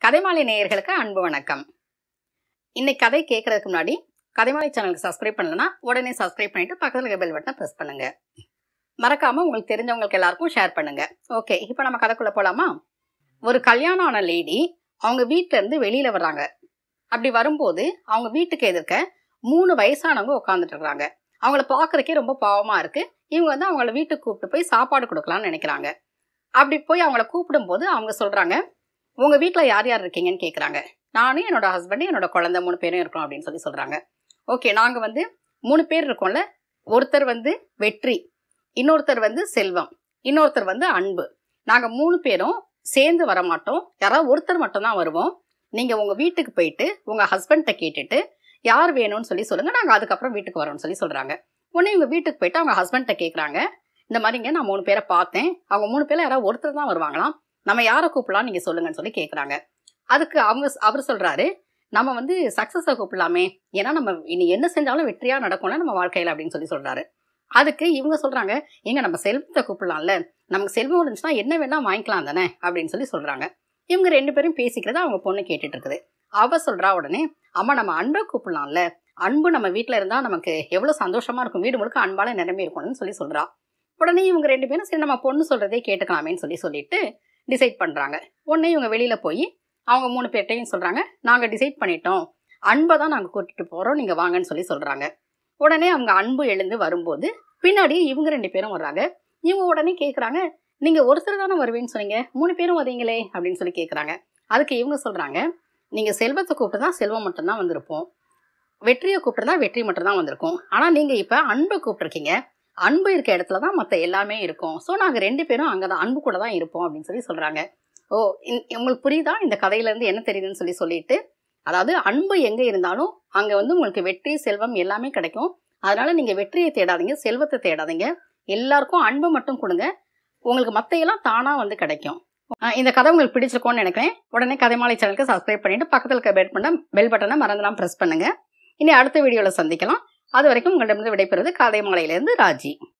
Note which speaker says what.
Speaker 1: கதைமாலை நேயர்களுக்கு அன்பு வணக்கம் இன்னைக்கு கதை கேட்கறதுக்கு முன்னாடி கதைமாலை சேனலுக்கு சப்ஸ்கிரைப் பண்ணலனா உடனே சப்ஸ்கிரைப் பண்ணிட்டு பக்கத்துல இருக்க பெல் பட்டனை ப்ரெஸ் பண்ணுங்க மறக்காம உங்களுக்கு தெரிஞ்சவங்களுக்கு எல்லாருக்கும் ஷேர் பண்ணுங்க ஓகே இப்போ நம்ம கதைக்குள்ள போலாமா ஒரு கல்யாணம் ஆன லேடி அவங்க வீட்ல இருந்து வெளியில வர்றாங்க அப்படி வரும்போது அவங்க வீட்டுக்கு எதிர்க்க மூணு வயசானவங்க உட்காந்துட்டு இருக்காங்க அவங்கள பார்க்கறக்கே ரொம்ப பாவமா இருக்கு இவங்க வந்து அவங்கள வீட்டுக்கு கூப்பிட்டு போய் சாப்பாடு கொடுக்கலாம்னு நினைக்கிறாங்க அப்படி போய் அவங்கள கூப்பிடும்போது அவங்க சொல்றாங்க உங்க வீட்ல யார் யார் இருக்கீங்கன்னு கேக்குறாங்க நானும் என்னோட ஹஸ்பண்ட் என்னோட குழந்தை மூணு பேரும் இருக்கோம் அப்படின்னு சொல்லி சொல்றாங்க ஓகே நாங்க வந்து மூணு பேர் இருக்கோம்ல ஒருத்தர் வந்து வெற்றி இன்னொருத்தர் வந்து செல்வம் இன்னொருத்தர் வந்து அன்பு நாங்க மூணு பேரும் சேர்ந்து வர மாட்டோம் யாராவது ஒருத்தர் மட்டும் தான் வருவோம் நீங்க உங்க வீட்டுக்கு போயிட்டு உங்க ஹஸ்பண்ட கேட்டுட்டு யார் வேணும்னு சொல்லி சொல்லுங்க நாங்க அதுக்கப்புறம் வீட்டுக்கு வரோம்னு சொல்லி சொல்றாங்க உடனே இவங்க வீட்டுக்கு போயிட்டு அவங்க ஹஸ்பண்ட கேக்குறாங்க இந்த மாதிரிங்க நான் மூணு பேரை பார்த்தேன் அவங்க மூணு பேர்ல யாராவது ஒருத்தர் தான் வருவாங்களாம் நம்ம யாரை கூப்பிடலாம் நீங்க சொல்லுங்கன்னு சொல்லி கேக்குறாங்க அதுக்கு அவங்க அவர் சொல்றாரு நம்ம வந்து சக்சஸை கூப்பிடலாமே ஏன்னா நம்ம இனி என்ன செஞ்சாலும் வெற்றியா நடக்கும்ல நம்ம வாழ்க்கையில அப்படின்னு சொல்லி சொல்றாரு அதுக்கு இவங்க சொல்றாங்க எங்க நம்ம செல்வத்தை கூப்பிடலாம்ல நமக்கு செல்வம் இருந்துச்சுன்னா என்ன வேணா வாங்கிக்கலாம் தானே அப்படின்னு சொல்லி சொல்றாங்க இவங்க ரெண்டு பேரும் பேசிக்கிறத அவங்க பொண்ணு கேட்டுட்டு இருக்குது அவ சொல்றா உடனே அம்மா நம்ம அன்பை கூப்பிடலாம்ல அன்பு நம்ம வீட்ல இருந்தா நமக்கு எவ்வளவு சந்தோஷமா இருக்கும் வீடு முழுக்க அன்பால நிரம்பி இருக்கணும்னு சொல்லி சொல்றா உடனே இவங்க ரெண்டு பேரும் சரி நம்ம பொண்ணு சொல்றதே கேட்டுக்கலாமேன்னு சொல்லி சொல்லிட்டு டிசைட் பண்றாங்க உடனே இவங்க வெளியில போய் அவங்க மூணு பேர்ட்டையும் சொல்றாங்க நாங்க டிசைட் பண்ணிட்டோம் அன்பை தான் நாங்க கூட்டிட்டு போறோம் நீங்க வாங்கன்னு சொல்லி சொல்றாங்க உடனே அவங்க அன்பு எழுந்து வரும்போது பின்னாடி இவங்க ரெண்டு பேரும் வர்றாங்க இவங்க உடனே கேக்குறாங்க நீங்க ஒருத்தர் தானே வருவேன்னு சொன்னீங்க மூணு பேரும் வரீங்களே அப்படின்னு சொல்லி கேக்குறாங்க அதுக்கு இவங்க சொல்றாங்க நீங்க செல்வத்தை கூப்பிட்டு தான் செல்வம் மட்டும்தான் வந்திருப்போம் வெற்றியை கூப்பிட்டு தான் வெற்றி மட்டும் தான் வந்திருக்கும் ஆனா நீங்க இப்ப அன்பை கூப்பிட்டுருக்கீங்க அன்பு இருக்க இடத்துல தான் மற்ற எல்லாமே இருக்கும் ஸோ நாங்கள் ரெண்டு பேரும் அங்கே தான் அன்பு கூட தான் இருப்போம் அப்படின்னு சொல்லி சொல்கிறாங்க ஓ இந்- உங்களுக்கு புரியுதா இந்த கதையிலேருந்து என்ன தெரியுதுன்னு சொல்லி சொல்லிட்டு அதாவது அன்பு எங்கே இருந்தாலும் அங்கே வந்து உங்களுக்கு வெற்றி செல்வம் எல்லாமே கிடைக்கும் அதனால நீங்கள் வெற்றியை தேடாதீங்க செல்வத்தை தேடாதீங்க எல்லாருக்கும் அன்பு மட்டும் கொடுங்க உங்களுக்கு மற்ற எல்லாம் தானாக வந்து கிடைக்கும் அஹ் இந்த கதை உங்களுக்கு பிடிச்சிருக்கோன்னு நினைக்கிறேன் உடனே கதைமாலை சேனலுக்கு சப்ஸ்கிரைப் பண்ணிட்டு பக்கத்தில் இருக்க பெல் பட்டன் பெல் பட்டனை மறந்துலாம் ப்ரெஸ் பண்ணுங்க இனி அடுத்த வீடியோவில் சந்திக்கலாம் அது வரைக்கும் உங்களிடமிருந்து விடைபெறுவது கதை மாலையிலேருந்து ராஜி